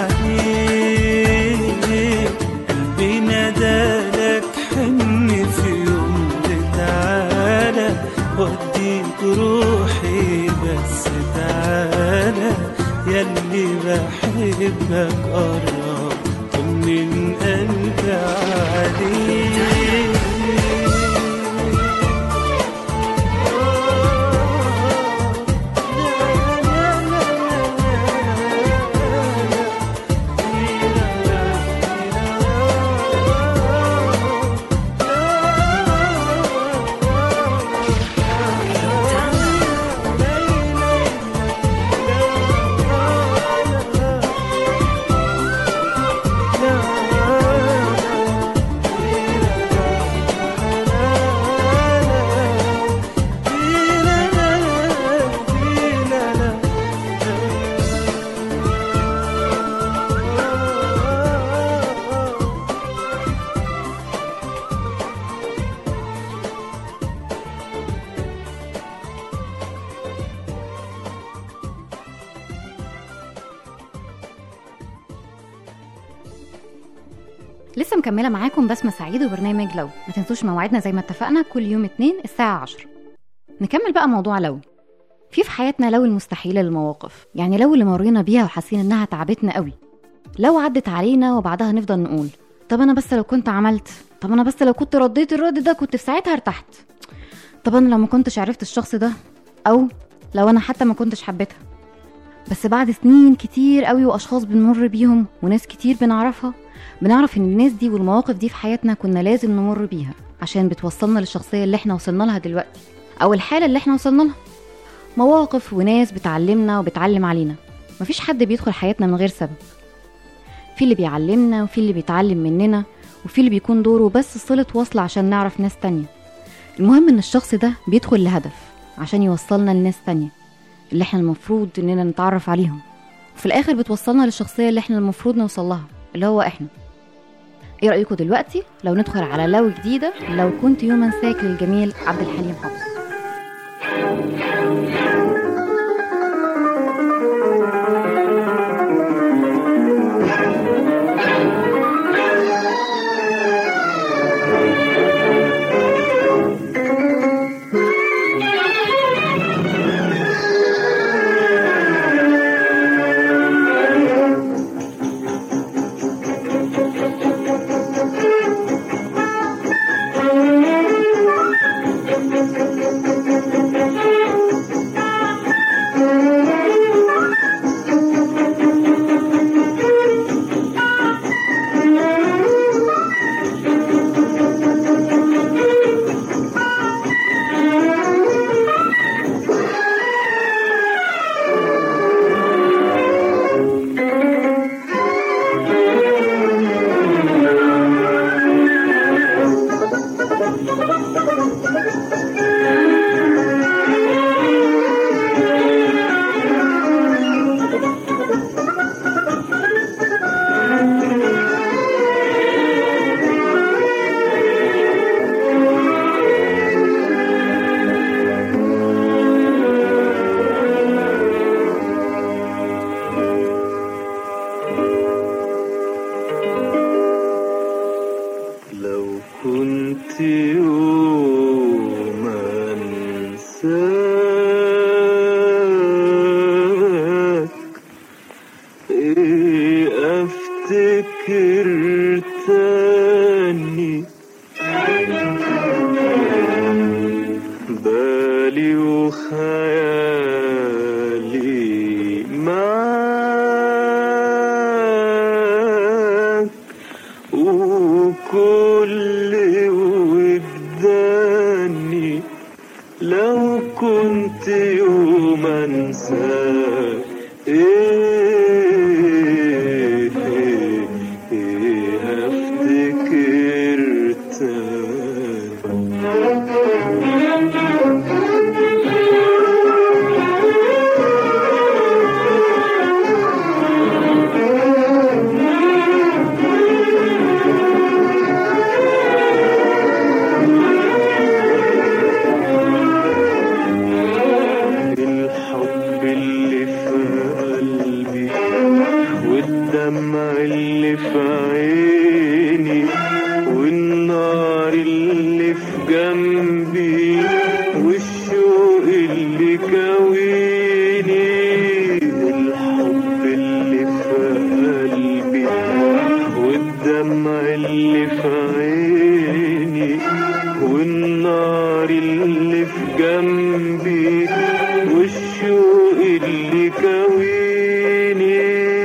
عليك قلبي نادالك حن في يوم تعالى وديك روحي بس تعالى ياللي بحبك قرب من قلبي عليك لسه مكملة معاكم بسمة سعيد وبرنامج لو ما تنسوش موعدنا زي ما اتفقنا كل يوم اتنين الساعة عشر نكمل بقى موضوع لو في في حياتنا لو المستحيلة للمواقف يعني لو اللي مرينا بيها وحاسين انها تعبتنا قوي لو عدت علينا وبعدها نفضل نقول طب انا بس لو كنت عملت طب انا بس لو كنت رديت الرد ده كنت في ساعتها ارتحت طب انا لو ما كنتش عرفت الشخص ده او لو انا حتى ما كنتش حبيتها بس بعد سنين كتير قوي واشخاص بنمر بيهم وناس كتير بنعرفها بنعرف ان الناس دي والمواقف دي في حياتنا كنا لازم نمر بيها عشان بتوصلنا للشخصيه اللي احنا وصلنا لها دلوقتي او الحاله اللي احنا وصلنا لها مواقف وناس بتعلمنا وبتعلم علينا مفيش حد بيدخل حياتنا من غير سبب في اللي بيعلمنا وفي اللي بيتعلم مننا وفي اللي بيكون دوره بس صلة وصل عشان نعرف ناس تانية المهم ان الشخص ده بيدخل لهدف عشان يوصلنا لناس تانية اللي احنا المفروض اننا نتعرف عليهم وفي الاخر بتوصلنا للشخصية اللي احنا المفروض نوصل لها اللي هو احنا ايه رأيكم دلوقتي لو ندخل على لو جديدة لو كنت يوم انساك للجميل عبد الحليم حافظ لو كنت يوم انساك بالي وخيالي معاك وكل وجداني لو كنت يوم انساك ايه ايه ايه هفتكر تاني الحب اللي في قلبي والدمع اللي في عيني والنار اللي في جنبي والشوق اللي كويني الحب اللي في قلبي والدمع اللي في عيني والنار اللي في جنبي والشوق اللي كويني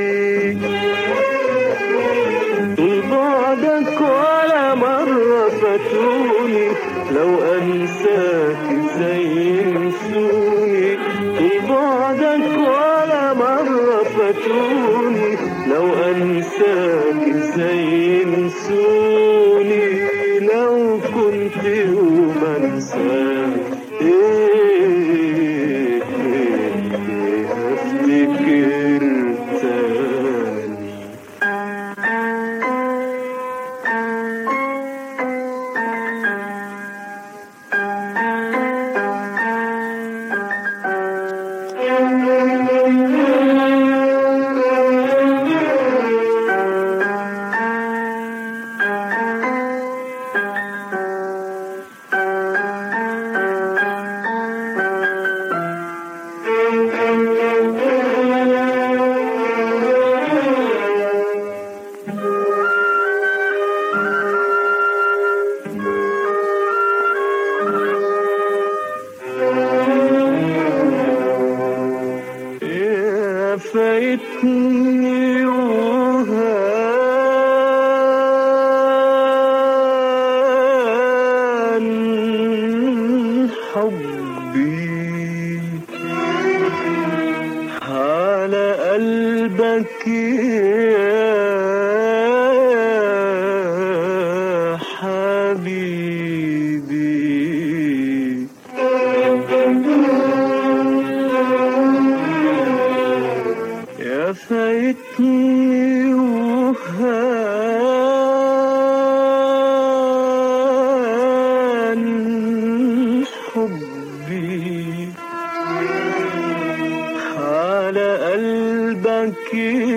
طول بعدك ولا مرة فاتوني لو أنساك ازاي ينسوني طول بعدك ولا مرة فاتوني لو أنساك ازاي ينسوني لو كنت يوم أنساك إيه إيه إيه هفتكر تاني يا فايتني وهان حبي على قلبك يا حبيبي يا فايتني وهان حبي على قلبك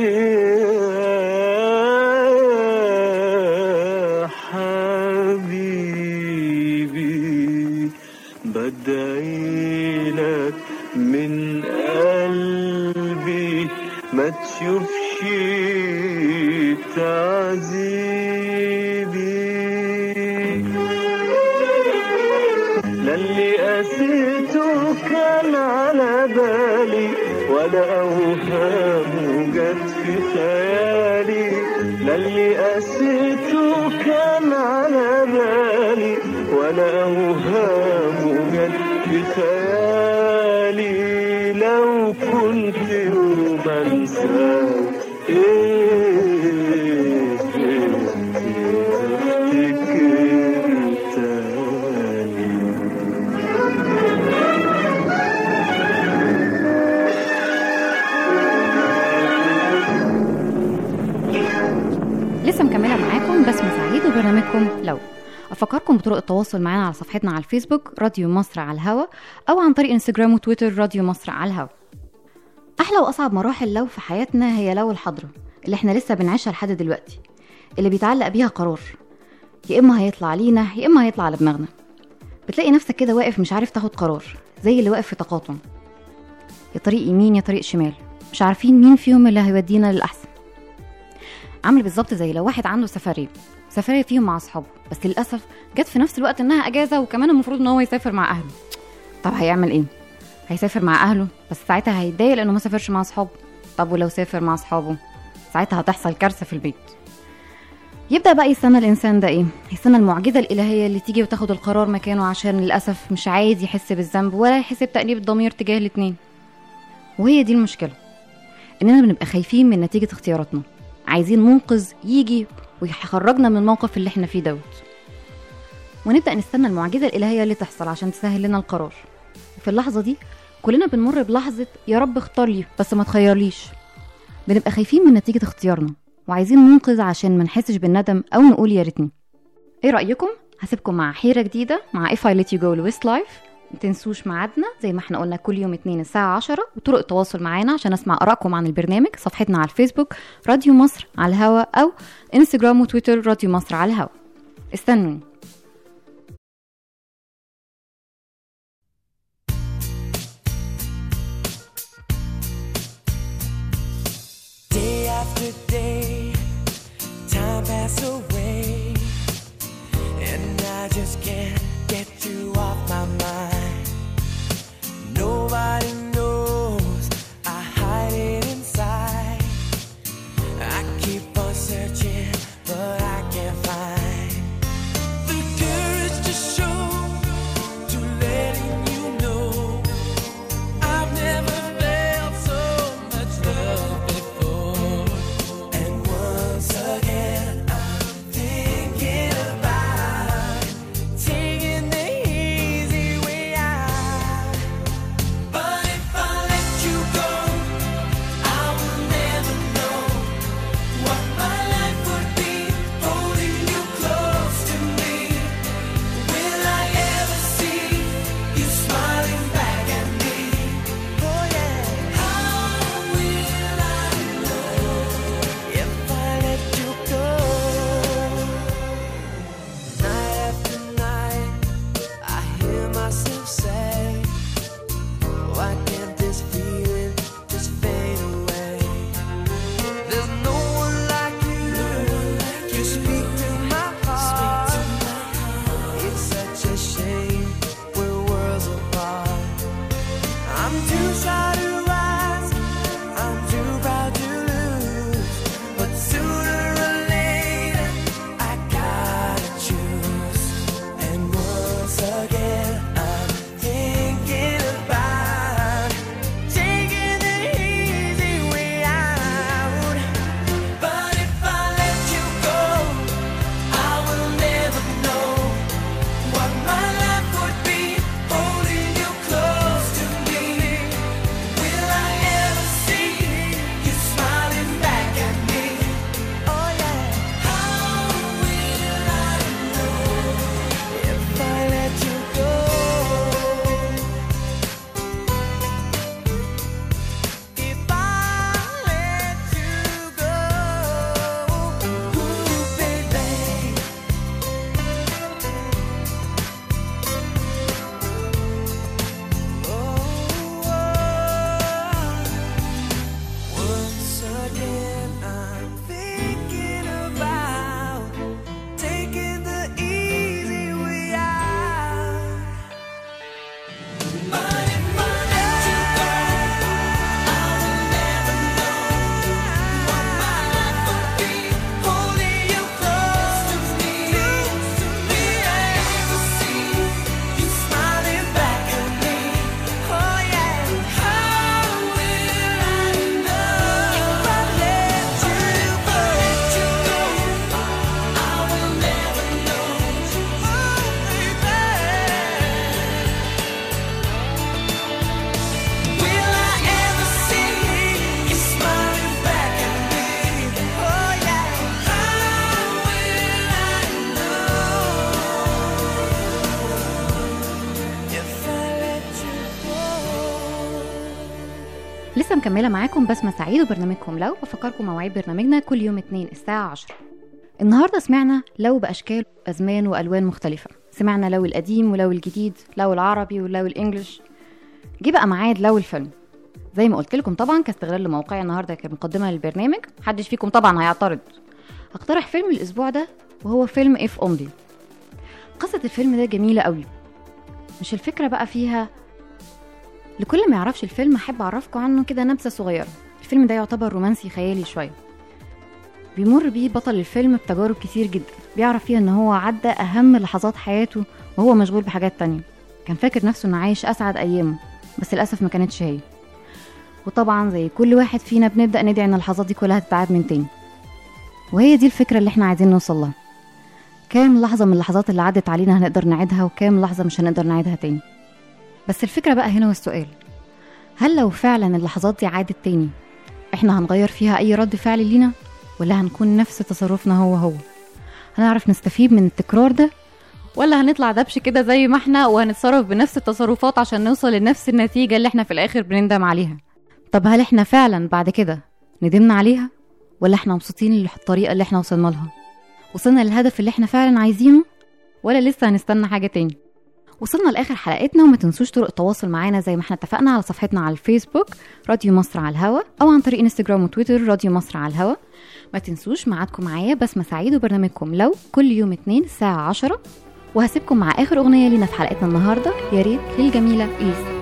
يا حبيبي بدعي لك من قلبي ما تشوفش تعذيبي للي قسيته كان على بالي ولا أوهام جت في خيالي للي قسيته كان على بالي ولا أوهام جت في خيالي لو كنت يوم أنساك إيه إيه إيه أفتكر تاني لسه مكملة معاكم بسمة سعيد وبرنامجكم لو أفكركم بطرق التواصل معنا على صفحتنا على الفيسبوك راديو مصر على الهوا أو عن طريق انستجرام وتويتر راديو مصر على الهوا أحلى وأصعب مراحل لو في حياتنا هي لو الحضرة اللي احنا لسه بنعيشها لحد دلوقتي اللي بيتعلق بيها قرار يا إما هيطلع علينا يا إما هيطلع على دماغنا بتلاقي نفسك كده واقف مش عارف تاخد قرار زي اللي واقف في تقاطم يا طريق يمين يا طريق شمال مش عارفين مين فيهم اللي هيودينا للأحسن عامل بالظبط زي لو واحد عنده سفرية سفرية فيهم مع أصحابه بس للأسف جت في نفس الوقت إنها أجازة وكمان المفروض إن هو يسافر مع أهله طب هيعمل ايه هيسافر مع اهله بس ساعتها هيتضايق لانه ما سافرش مع اصحابه طب ولو سافر مع اصحابه ساعتها هتحصل كارثه في البيت يبدا بقى يستنى الانسان ده ايه يستنى المعجزه الالهيه اللي تيجي وتاخد القرار مكانه عشان للاسف مش عايز يحس بالذنب ولا يحس بتانيب الضمير تجاه الاتنين وهي دي المشكله اننا بنبقى خايفين من نتيجه اختياراتنا عايزين منقذ يجي ويخرجنا من الموقف اللي احنا فيه دوت ونبدا نستنى المعجزه الالهيه اللي تحصل عشان تسهل لنا القرار في اللحظه دي كلنا بنمر بلحظه يا رب اختار لي بس ما تخيرليش بنبقى خايفين من نتيجه اختيارنا وعايزين منقذ عشان ما نحسش بالندم او نقول يا ريتني ايه رايكم هسيبكم مع حيره جديده مع If I Let You Go لويست لايف ما تنسوش ميعادنا زي ما احنا قلنا كل يوم اتنين الساعة 10 وطرق التواصل معانا عشان اسمع ارائكم عن البرنامج صفحتنا على الفيسبوك راديو مصر على الهوا او انستجرام وتويتر راديو مصر على الهوا استنوني Day after day, time passes away, and I just can't get you off my mind. Nobody knows I hide it inside. I keep on searching, but I can't find the courage to show, to letting you know. I've never felt so much love before. And once again, I'm thinking about taking the easy way out. But if I let you go, I will never know what my life would be holding you close to me. Will I ever see you smiling back at me? Oh yeah. How will I know if I let you go? Night after night, I hear myself say, Why can't this feeling just fade away? There's no one like you. You speak to my heart. It's such a shame we're worlds apart. I'm too shy to rise. I'm too proud to lose. But sooner or later, I gotta choose. And once again, I'm thinking about taking the easy way out. But if I let you go, I will never know what my life would be holding you close to me. Will I ever see you smiling back at me? Oh yeah. How will I know if I let you go? If I let you go, ooh, baby. Once again, I'm thinking about taking the easy way out. But if I let you go, I will never know what my life would be holding you close to me. Will I ever see you smiling back at me? Oh yeah. How will I know if I let you go? I will never know. Oh baby. Will I ever see you smiling back at me? Oh yeah. How will I know if I let you go? لسه مكملة معاكم بسمة سعيد وبرنامجكم لو بفكركم مواعيد برنامجنا كل يوم اتنين الساعة 10 النهاردة سمعنا لو بأشكال أزمان وألوان مختلفة سمعنا لو القديم ولو الجديد لو العربي ولو الإنجليش جه بقى ميعاد لو الفيلم زي ما قلت لكم طبعا كاستغلال لموقعي النهارده كمقدمة للبرنامج محدش فيكم طبعا هيعترض هقترح فيلم الأسبوع ده وهو فيلم إف أمضي قصة الفيلم ده جميلة قوي مش الفكرة بقى فيها لكل ما يعرفش الفيلم أحب أعرفكم عنه كده نبذة صغيرة الفيلم ده يعتبر رومانسي خيالي شوية بيمر بيه بطل الفيلم بتجارب كتير جدا بيعرف فيها ان هو عدى اهم لحظات حياته وهو مشغول بحاجات تانية كان فاكر نفسه انه عايش اسعد ايامه بس للاسف ما كانتش هي وطبعا زي كل واحد فينا بنبدا ندعي ان اللحظات دي كلها تتعاد من تاني وهي دي الفكره اللي احنا عايزين نوصل لها كام لحظه من اللحظات اللي عدت علينا هنقدر نعيدها وكام لحظه مش هنقدر نعيدها تاني بس الفكره بقى هنا والسؤال هل لو فعلا اللحظات دي عادت تاني احنا هنغير فيها اي رد فعل لينا ولا هنكون نفس تصرفنا هو هو هنعرف نستفيد من التكرار ده ولا هنطلع دبش كده زي ما احنا وهنتصرف بنفس التصرفات عشان نوصل لنفس النتيجة اللي احنا في الآخر بنندم عليها طب هل احنا فعلا بعد كده ندمنا عليها ولا احنا مبسوطين للطريقة اللي احنا وصلنا لها وصلنا للهدف اللي احنا فعلا عايزينه ولا لسه هنستنى حاجة تاني وصلنا لاخر حلقتنا وما تنسوش طرق التواصل معانا زي ما احنا اتفقنا على صفحتنا على الفيسبوك راديو مصر على الهوا او عن طريق انستجرام وتويتر راديو مصر على الهوا ما تنسوش ميعادكم معايا بسمة سعيد وبرنامجكم لو كل يوم اتنين الساعة عشرة وهسيبكم مع آخر أغنية لينا في حلقتنا النهاردة يا ريت للجميلة إليسا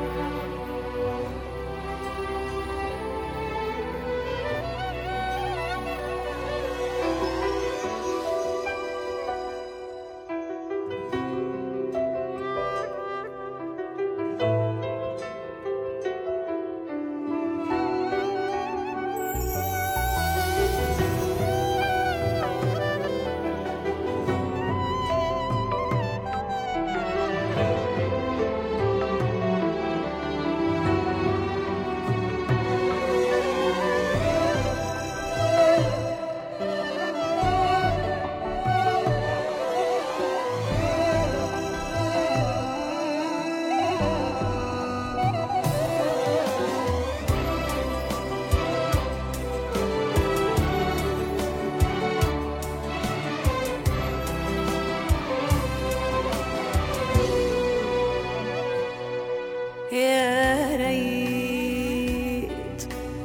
يا ريت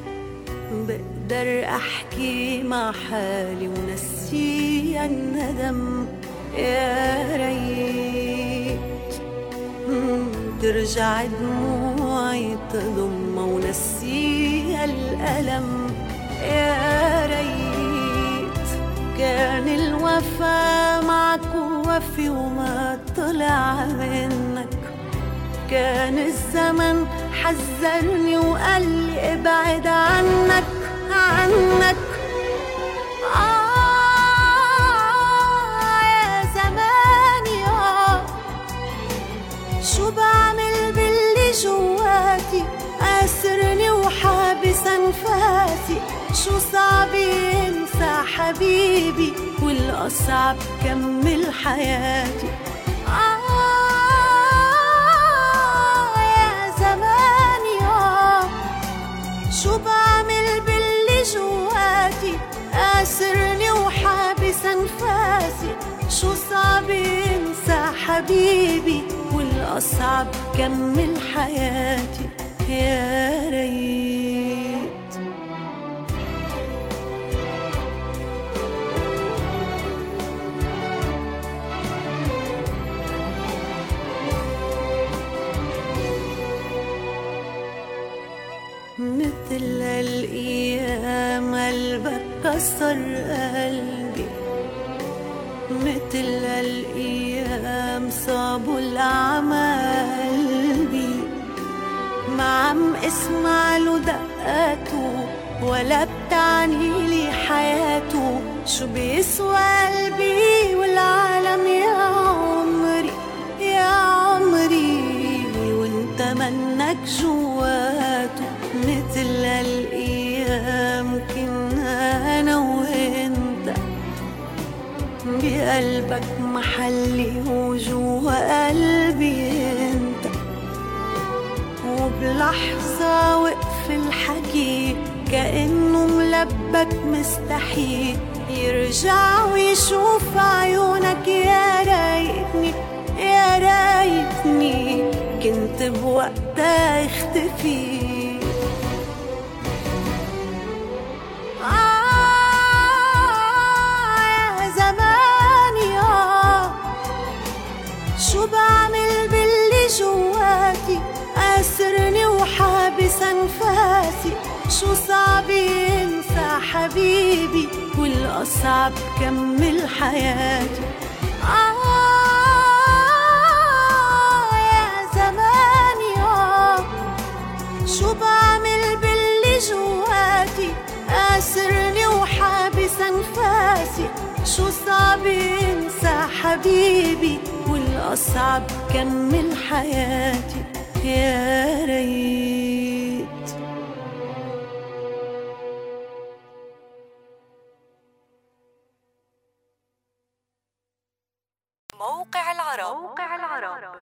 بقدر احكي مع حالي ونسي الندم يا ريت مم، ترجع دموعي تضم ونسي الألم يا ريت كان الوفا معك وفي وما طلع منك كان الزمن حذرني وقال لي ابعد عنك عنك آه يا زماني آه شو بعمل باللي جواتي أسرني وحابس أنفاسي شو صعب ينسى حبيبي والأصعب كمل حياتي آه يا زماني آه شو بعمل باللي جواتي أسرني وحابس أنفاسي شو صعب ينسى حبيبي والأصعب كمل حياتي يا ريت مثل الأيام قلبك كسر قلبي مثل الأيام صابوا الأعمى قلبي ما عم اسمع له دقاته ولا بتعني لي حياته شو بيسوى قلبي والعالم يا عمري يا عمري وانت منك جواته مثل الايام كنا انا وانت بقلبك محلي وجوا قلبي انت وبلحظة وقف الحكي كأنه ملبك مستحيل يرجع ويشوف عيونك يا ريتني يا ريتني كنت بوقتها اختفي آه يا زماني آه شو بعمل باللي جواتي أسرني شو صعب ينسى حبيبي والأصعب كمل حياتي آه يا زماني آه شو بعمل باللي جواتي قاسرني وحابس انفاسي شو صعب ينسى حبيبي والاصعب كمل حياتي يا ريت موقع العرب